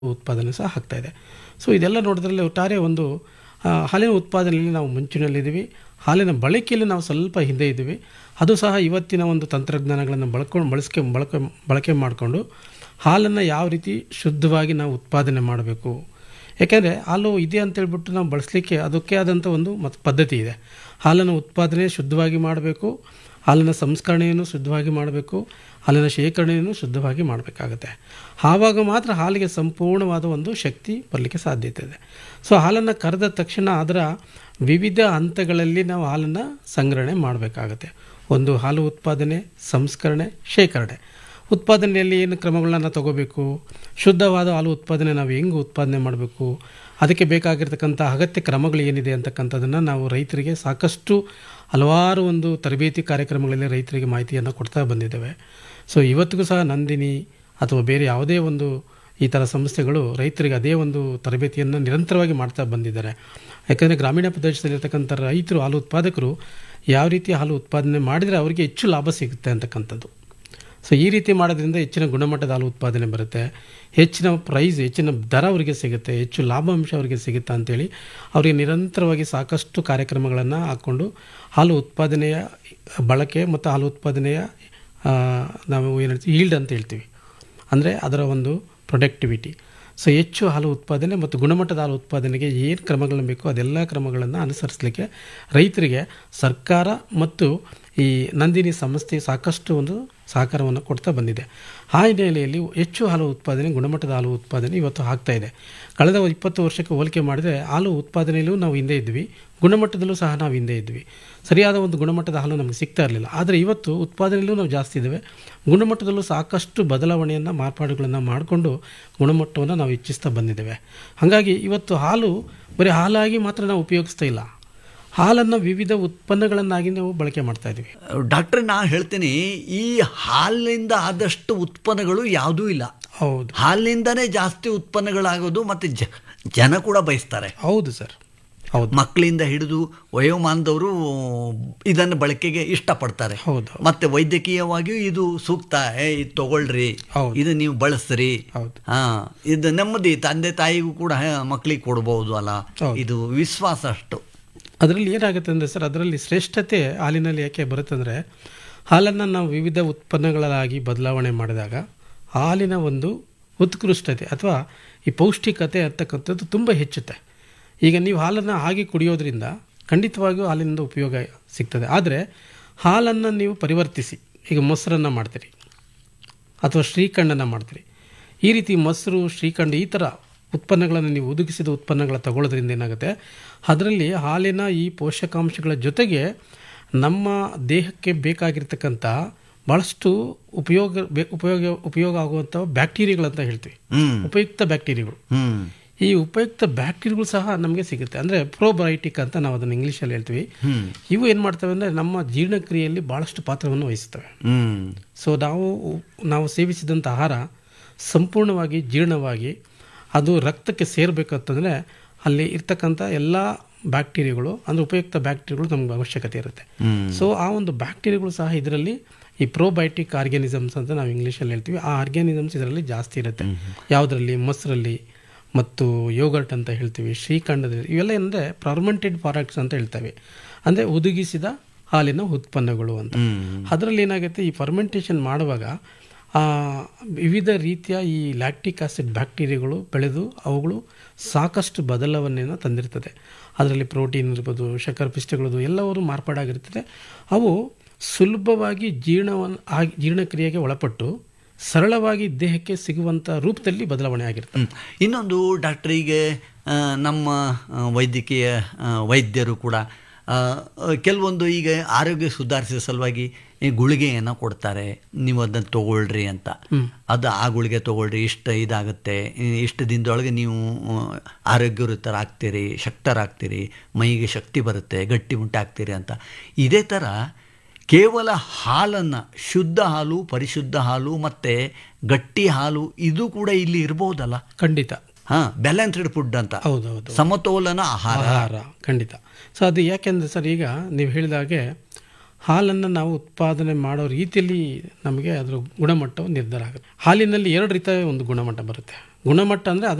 ಉತ್ಪಾದನೆ ಸಹ ಆಗ್ತಾ ಇದೆ ಸೊ ಇದೆಲ್ಲ ನೋಡಿದ್ರಲ್ಲಿ ಒಟ್ಟಾರೆ ಒಂದು ಆ, ಹಾಲಿನ ಉತ್ಪಾದನೆಯಲ್ಲಿ ನಾವು ಮುಂಚಿನಲ್ಲಿದ್ದೀವಿ ಹಾಲಿನ ಬಳಕೆಯಲ್ಲಿ ನಾವು ಸ್ವಲ್ಪ ಹಿಂದೆ ಇದ್ದೀವಿ ಅದು ಸಹ ಇವತ್ತಿನ ಒಂದು ತಂತ್ರಜ್ಞಾನಗಳನ್ನು ಬಳಕೊಂಡು ಬಳಸ್ಕೆ ಬಳಕೆ ಬಳಕೆ ಮಾಡಿಕೊಂಡು ಹಾಲನ್ನು ಯಾವ ರೀತಿ ಶುದ್ಧವಾಗಿ ನಾವು ಉತ್ಪಾದನೆ ಮಾಡಬೇಕು ಯಾಕೆಂದರೆ ಹಾಲು ಇದೆ ಅಂತೇಳ್ಬಿಟ್ಟು ನಾವು ಬಳಸಲಿಕ್ಕೆ ಅದಕ್ಕೆ ಆದಂಥ ಒಂದು ಮತ್ತು ಪದ್ಧತಿ ಇದೆ ಹಾಲನ್ನು ಉತ್ಪಾದನೆ ಶುದ್ಧವಾಗಿ ಮಾಡಬೇಕು ಹಾಲಿನ ಸಂಸ್ಕರಣೆಯನ್ನು ಶುದ್ಧವಾಗಿ ಮಾಡಬೇಕು ಹಾಲಿನ ಶೇಖರಣೆಯನ್ನು ಶುದ್ಧವಾಗಿ ಮಾಡಬೇಕಾಗತ್ತೆ ಆವಾಗ ಮಾತ್ರ ಹಾಲಿಗೆ ಸಂಪೂರ್ಣವಾದ ಒಂದು ಶಕ್ತಿ ಬರಲಿಕ್ಕೆ ಸಾಧ್ಯತೆ ಇದೆ ಸೊ ಹಾಲನ್ನು ಕರೆದ ತಕ್ಷಣ ಅದರ ವಿವಿಧ ಹಂತಗಳಲ್ಲಿ ನಾವು ಹಾಲನ್ನು ಸಂಗ್ರಹಣೆ ಮಾಡಬೇಕಾಗತ್ತೆ ಒಂದು ಹಾಲು ಉತ್ಪಾದನೆ ಸಂಸ್ಕರಣೆ ಶೇಖರಣೆ ಉತ್ಪಾದನೆಯಲ್ಲಿ ಏನು ಕ್ರಮಗಳನ್ನ ತಗೋಬೇಕು ಶುದ್ಧವಾದ ಹಾಲು ಉತ್ಪಾದನೆ ನಾವು ಹೆಂಗೆ ಉತ್ಪಾದನೆ ಮಾಡಬೇಕು ಅದಕ್ಕೆ ಬೇಕಾಗಿರ್ತಕ್ಕಂಥ ಅಗತ್ಯ ಕ್ರಮಗಳು ಏನಿದೆ ಅಂತಕ್ಕಂಥದ್ದನ್ನು ನಾವು ರೈತರಿಗೆ ಸಾಕಷ್ಟು ಹಲವಾರು ಒಂದು ತರಬೇತಿ ಕಾರ್ಯಕ್ರಮಗಳಲ್ಲಿ ರೈತರಿಗೆ ಮಾಹಿತಿಯನ್ನು ಕೊಡ್ತಾ ಬಂದಿದ್ದೇವೆ ಸೊ ಇವತ್ತಿಗೂ ಸಹ ನಂದಿನಿ ಅಥವಾ ಬೇರೆ ಯಾವುದೇ ಒಂದು ಈ ಥರ ಸಂಸ್ಥೆಗಳು ರೈತರಿಗೆ ಅದೇ ಒಂದು ತರಬೇತಿಯನ್ನು ನಿರಂತರವಾಗಿ ಮಾಡ್ತಾ ಬಂದಿದ್ದಾರೆ ಯಾಕಂದರೆ ಗ್ರಾಮೀಣ ಪ್ರದೇಶದಲ್ಲಿರ್ತಕ್ಕಂಥ ರೈತರು ಹಾಲು ಉತ್ಪಾದಕರು ಯಾವ ರೀತಿ ಹಾಲು ಉತ್ಪಾದನೆ ಮಾಡಿದರೆ ಅವರಿಗೆ ಹೆಚ್ಚು ಲಾಭ ಸಿಗುತ್ತೆ ಅಂತಕ್ಕಂಥದ್ದು ಸೊ ಈ ರೀತಿ ಮಾಡೋದ್ರಿಂದ ಹೆಚ್ಚಿನ ಗುಣಮಟ್ಟದ ಹಾಲು ಉತ್ಪಾದನೆ ಬರುತ್ತೆ ಹೆಚ್ಚಿನ ಪ್ರೈಸ್ ಹೆಚ್ಚಿನ ದರ ಅವರಿಗೆ ಸಿಗುತ್ತೆ ಹೆಚ್ಚು ಲಾಭಾಂಶ ಅವರಿಗೆ ಸಿಗುತ್ತೆ ಅಂತೇಳಿ ಅವರಿಗೆ ನಿರಂತರವಾಗಿ ಸಾಕಷ್ಟು ಕಾರ್ಯಕ್ರಮಗಳನ್ನು ಹಾಕ್ಕೊಂಡು ಹಾಲು ಉತ್ಪಾದನೆಯ ಬಳಕೆ ಮತ್ತು ಹಾಲು ಉತ್ಪಾದನೆಯ ಆ, ನಾವು ಏನು ಹೇಳ್ತೀವಿ ಈಲ್ಡ್ ಅಂತ ಹೇಳ್ತೀವಿ ಅಂದರೆ ಅದರ ಒಂದು ಪ್ರೊಡಕ್ಟಿವಿಟಿ ಸೊ ಹೆಚ್ಚು ಹಾಲು ಉತ್ಪಾದನೆ ಮತ್ತು ಗುಣಮಟ್ಟದ ಹಾಲು ಉತ್ಪಾದನೆಗೆ ಏನು ಕ್ರಮಗಳನ್ನು ಬೇಕೋ ಅದೆಲ್ಲ ಕ್ರಮಗಳನ್ನು ಅನುಸರಿಸಲಿಕ್ಕೆ ರೈತರಿಗೆ ಸರ್ಕಾರ ಮತ್ತು ಈ ನಂದಿನಿ ಸಂಸ್ಥೆ ಸಾಕಷ್ಟು ಒಂದು ಸಹಕಾರವನ್ನು ಕೊಡ್ತಾ ಬಂದಿದೆ ಆ ಹಿನ್ನೆಲೆಯಲ್ಲಿ ಹೆಚ್ಚು ಹಾಲು ಉತ್ಪಾದನೆ ಗುಣಮಟ್ಟದ ಹಾಲು ಉತ್ಪಾದನೆ ಇವತ್ತು ಆಗ್ತಾ ಇದೆ ಕಳೆದ ಇಪ್ಪತ್ತು ವರ್ಷಕ್ಕೆ ಹೋಲಿಕೆ ಮಾಡಿದರೆ ಹಾಲು ಉತ್ಪಾದನೆಯಲ್ಲೂ ನಾವು ಹಿಂದೆ ಇದ್ವಿ ಗುಣಮಟ್ಟದಲ್ಲೂ ಸಹ ನಾವು ಹಿಂದೆ ಇದ್ವಿ ಸರಿಯಾದ ಒಂದು ಗುಣಮಟ್ಟದ ಹಾಲು ನಮಗೆ ಸಿಗ್ತಾ ಇರಲಿಲ್ಲ ಆದರೆ ಇವತ್ತು ಉತ್ಪಾದನೆಯಲ್ಲೂ ನಾವು ಜಾಸ್ತಿ ಇದ್ದೇವೆ ಗುಣಮಟ್ಟದಲ್ಲೂ ಸಾಕಷ್ಟು ಬದಲಾವಣೆಯನ್ನು ಮಾರ್ಪಾಡುಗಳನ್ನು ಮಾಡಿಕೊಂಡು ಗುಣಮಟ್ಟವನ್ನು ನಾವು ಹೆಚ್ಚಿಸ್ತಾ ಬಂದಿದ್ದೇವೆ ಹಾಗಾಗಿ ಇವತ್ತು ಹಾಲು ಬರೀ ಹಾಲಾಗಿ ಮಾತ್ರ ನಾವು ಉಪಯೋಗಿಸ್ತಾ ಇಲ್ಲ ಹಾಲನ್ನು ವಿವಿಧ ಉತ್ಪನ್ನಗಳನ್ನಾಗಿ ನಾವು ಬಳಕೆ ಮಾಡ್ತಾ ಇದ್ದೀವಿ ಡಾಕ್ಟ್ರೆ ನಾ ಹೇಳ್ತೀನಿ ಈ ಹಾಲಿನಿಂದ ಆದಷ್ಟು ಉತ್ಪನ್ನಗಳು ಯಾವುದೂ ಇಲ್ಲ ಹೌದು ಹಾಲಿನಿಂದನೇ ಜಾಸ್ತಿ ಉತ್ಪನ್ನಗಳಾಗೋದು ಮತ್ತು ಜ ಜನ ಕೂಡ ಬಯಸ್ತಾರೆ ಹೌದು ಸರ್ ಹೌದು ಮಕ್ಕಳಿಂದ ಹಿಡಿದು ವಯೋಮಾನದವರು ಇದನ್ನು ಬಳಕೆಗೆ ಇಷ್ಟಪಡ್ತಾರೆ ಹೌದು ಮತ್ತೆ ವೈದ್ಯಕೀಯವಾಗಿಯೂ ಇದು ಸೂಕ್ತ ಏ ಇದು ತಗೊಳ್ರಿ ಹೌದು. ಇದು ನೀವು ಬಳಸ್ರಿ ಹೌದು. ಹಾ ಇದು ನೆಮ್ಮದಿ ತಂದೆ ತಾಯಿಗೂ ಕೂಡ ಹೇ, ಮಕ್ಕಳಿಗೆ ಕೊಡ್ಬೋದು ಅಲ್ಲ ಹೌದು. ಇದು ವಿಶ್ವಾಸ ಅಷ್ಟು ಅದರಲ್ಲಿ ಏನಾಗುತ್ತೆ ಅಂದರೆ ಸರ್ ಅದರಲ್ಲಿ ಶ್ರೇಷ್ಠತೆ ಹಾಲಿನಲ್ಲಿ ಯಾಕೆ ಬರುತ್ತಂದರೆ ಹಾಲನ್ನು ನಾವು ವಿವಿಧ ಉತ್ಪನ್ನಗಳಾಗಿ ಬದಲಾವಣೆ ಮಾಡಿದಾಗ ಹಾಲಿನ ಒಂದು ಉತ್ಕೃಷ್ಟತೆ ಅಥವಾ ಈ ಪೌಷ್ಟಿಕತೆ ಅಂತಕ್ಕಂಥದ್ದು ತುಂಬ ಹೆಚ್ಚುತ್ತೆ ಈಗ ನೀವು ಹಾಲನ್ನು ಹಾಗೆ ಕುಡಿಯೋದ್ರಿಂದ ಖಂಡಿತವಾಗಿಯೂ ಹಾಲಿನಿಂದ ಉಪಯೋಗ ಸಿಗ್ತದೆ ಆದರೆ ಹಾಲನ್ನು ನೀವು ಪರಿವರ್ತಿಸಿ ಈಗ ಮೊಸರನ್ನು ಮಾಡ್ತೀರಿ ಅಥವಾ ಶ್ರೀಖಂಡನ ಮಾಡ್ತೀರಿ ಈ ರೀತಿ ಮೊಸರು ಶ್ರೀಖಂಡ ಈ ಥರ ಉತ್ಪನ್ನಗಳನ್ನು ನೀವು ಒದಗಿಸಿದ ಉತ್ಪನ್ನಗಳ ತಗೊಳ್ಳೋದ್ರಿಂದ ಏನಾಗುತ್ತೆ ಅದರಲ್ಲಿ ಹಾಲಿನ ಈ ಪೋಷಕಾಂಶಗಳ ಜೊತೆಗೆ ನಮ್ಮ ದೇಹಕ್ಕೆ ಬೇಕಾಗಿರ್ತಕ್ಕಂಥ ಭಾಳಷ್ಟು ಉಪಯೋಗ ಬೇ ಉಪಯೋಗ ಉಪಯೋಗ ಆಗುವಂಥ ಬ್ಯಾಕ್ಟೀರಿಯಾಗಳಂತ ಹೇಳ್ತೀವಿ ಹ್ಮ್ ಉಪಯುಕ್ತ ಬ್ಯಾಕ್ಟೀರಿಯಾಗಳು ಹ್ಮ್ ಈ ಉಪಯುಕ್ತ ಬ್ಯಾಕ್ಟೀರಿಯಾಗಳು ಸಹ ನಮಗೆ ಸಿಗುತ್ತೆ ಅಂದರೆ ಪ್ರೋಬಯೋಟಿಕ್ ಅಂತ ನಾವು ಅದನ್ನು ಇಂಗ್ಲೀಷಲ್ಲಿ ಹೇಳ್ತೀವಿ ಹ್ಮ್ ಇವು ಏನು ಮಾಡ್ತವೆ ಅಂದರೆ ನಮ್ಮ ಜೀರ್ಣಕ್ರಿಯೆಯಲ್ಲಿ ಭಾಳಷ್ಟು ಪಾತ್ರವನ್ನು ವಹಿಸ್ತವೆ ಹ್ಮ್ ಸೊ ನಾವು ನಾವು ಸೇವಿಸಿದಂಥ ಆಹಾರ ಸಂಪೂರ್ಣವಾಗಿ ಜೀರ್ಣವಾಗಿ ಅದು ರಕ್ತಕ್ಕೆ ಸೇರಬೇಕಂತಂದರೆ ಅಲ್ಲಿ ಇರ್ತಕ್ಕಂಥ ಎಲ್ಲ ಬ್ಯಾಕ್ಟೀರಿಯಾಗಳು ಅಂದರೆ ಉಪಯುಕ್ತ ಬ್ಯಾಕ್ಟೀರಿಯಾಗಳು ನಮ್ಗೆ ಅವಶ್ಯಕತೆ ಇರುತ್ತೆ ಹ್ಮ್ ಸೊ ಆ ಒಂದು ಬ್ಯಾಕ್ಟೀರಿಯಾಗಳು ಸಹ ಇದರಲ್ಲಿ ಈ ಪ್ರೋಬಯೋಟಿಕ್ ಆರ್ಗ್ಯಾನಿಸಮ್ಸ್ ಅಂತ ನಾವು ಇಂಗ್ಲೀಷಲ್ಲಿ ಹೇಳ್ತೀವಿ ಆ ಆರ್ಗ್ಯಾನಿಸಮ್ಸ್ ಇದರಲ್ಲಿ ಜಾಸ್ತಿ ಇರುತ್ತೆ ಯಾವುದರಲ್ಲಿ ಮೊಸರಲ್ಲಿ ಮತ್ತು ಯೋಗರ್ಟ್ ಅಂತ ಹೇಳ್ತೀವಿ ಶ್ರೀಖಂಡದಲ್ಲಿ ಇವೆಲ್ಲ ಏನಂದರೆ ಪರ್ಮೆಂಟೆಡ್ ಪ್ರಾಡಕ್ಟ್ಸ್ ಅಂತ ಹೇಳ್ತೇವೆ ಅಂದರೆ ಒದಗಿಸಿದ ಹಾಲಿನ ಉತ್ಪನ್ನಗಳು ಅಂತ ಹ್ಮ್ ಅದರಲ್ಲಿ ಏನಾಗುತ್ತೆ ಈ ಫರ್ಮೆಂಟೇಷನ್ ಮಾಡುವಾಗ ಆ, ವಿವಿಧ ರೀತಿಯ ಈ ಲ್ಯಾಕ್ಟಿಕ್ ಆಸಿಡ್ ಬ್ಯಾಕ್ಟೀರಿಯಾಗಳು ಬೆಳೆದು ಅವುಗಳು ಸಾಕಷ್ಟು ಬದಲಾವಣೆಯನ್ನು ತಂದಿರ್ತದೆ ಅದರಲ್ಲಿ ಪ್ರೋಟೀನ್ ಇರ್ಬೋದು ಶರ್ಕರ ಪಿಷ್ಟಗಳದು ಎಲ್ಲವರು ಮಾರ್ಪಾಡಾಗಿರ್ತದೆ ಅವು ಸುಲಭವಾಗಿ ಜೀರ್ಣವನ್ನು ಆಗಿ ಜೀರ್ಣಕ್ರಿಯೆಗೆ ಒಳಪಟ್ಟು ಸರಳವಾಗಿ ದೇಹಕ್ಕೆ ಸಿಗುವಂಥ ರೂಪದಲ್ಲಿ ಬದಲಾವಣೆ ಆಗಿರ್ತದೆ ಹ್ಮ್. ಇನ್ನೊಂದು ಡಾಕ್ಟರ್ ಈಗ ಆ, ನಮ್ಮ ಆ, ವೈದ್ಯಕೀಯ ಆ, ವೈದ್ಯರು ಕೂಡ ಆ, ಕೆಲವೊಂದು ಈಗ ಆರೋಗ್ಯ ಸುಧಾರಿಸುವ ಸಲುವಾಗಿ ಈ ಗುಳಿಗೆಯನ್ನು ಕೊಡ್ತಾರೆ ನೀವು ಅದನ್ನು ತಗೊಳ್ರಿ ಅಂತ ಅದು ಆ ಗುಳಿಗೆ ತಗೊಳ್ರಿ ಇಷ್ಟು ಇದಾಗುತ್ತೆ ಈ- ಇಷ್ಟು ದಿನದೊಳಗೆ ನೀವು ಆ, ಆರೋಗ್ಯವಂತರಾಗ್ತೀರಿ ಶಕ್ತರಾಗ್ತೀರಿ ಮೈಗೆ ಶಕ್ತಿ ಬರುತ್ತೆ ಗಟ್ಟಿ ಮುಟ್ಟಾಗ್ತೀರಿ ಅಂತ ಇದೇ ಥರ ಕೇವಲ ಹಾಲನ್ನು ಶುದ್ಧ ಹಾಲು ಪರಿಶುದ್ಧ ಹಾಲು ಮತ್ತು ಗಟ್ಟಿ ಹಾಲು ಇದು ಕೂಡ ಇಲ್ಲಿ ಇರ್ಬೋದಲ್ಲ ಖಂಡಿತ ಹಾಂ ಬ್ಯಾಲೆನ್ಸ್ಡ್ ಫುಡ್ ಅಂತ ಹೌದೌದು ಸಮತೋಲನ ಆಹಾರ ಆಹಾರ ಖಂಡಿತ ಸೊ ಅದು ಯಾಕೆಂದರೆ ಸರ್ ಈಗ ನೀವು ಹೇಳಿದಾಗೆ ಹಾಲನ್ನು ನಾವು ಉತ್ಪಾದನೆ ಮಾಡೋ ರೀತಿಯಲ್ಲಿ ನಮಗೆ ಅದರ ಗುಣಮಟ್ಟವು ನಿರ್ಧಾರ ಆಗುತ್ತೆ ಹಾಲಿನಲ್ಲಿ ಎರಡು ರೀತಿಯ ಒಂದು ಗುಣಮಟ್ಟ ಬರುತ್ತೆ ಗುಣಮಟ್ಟ ಅಂದರೆ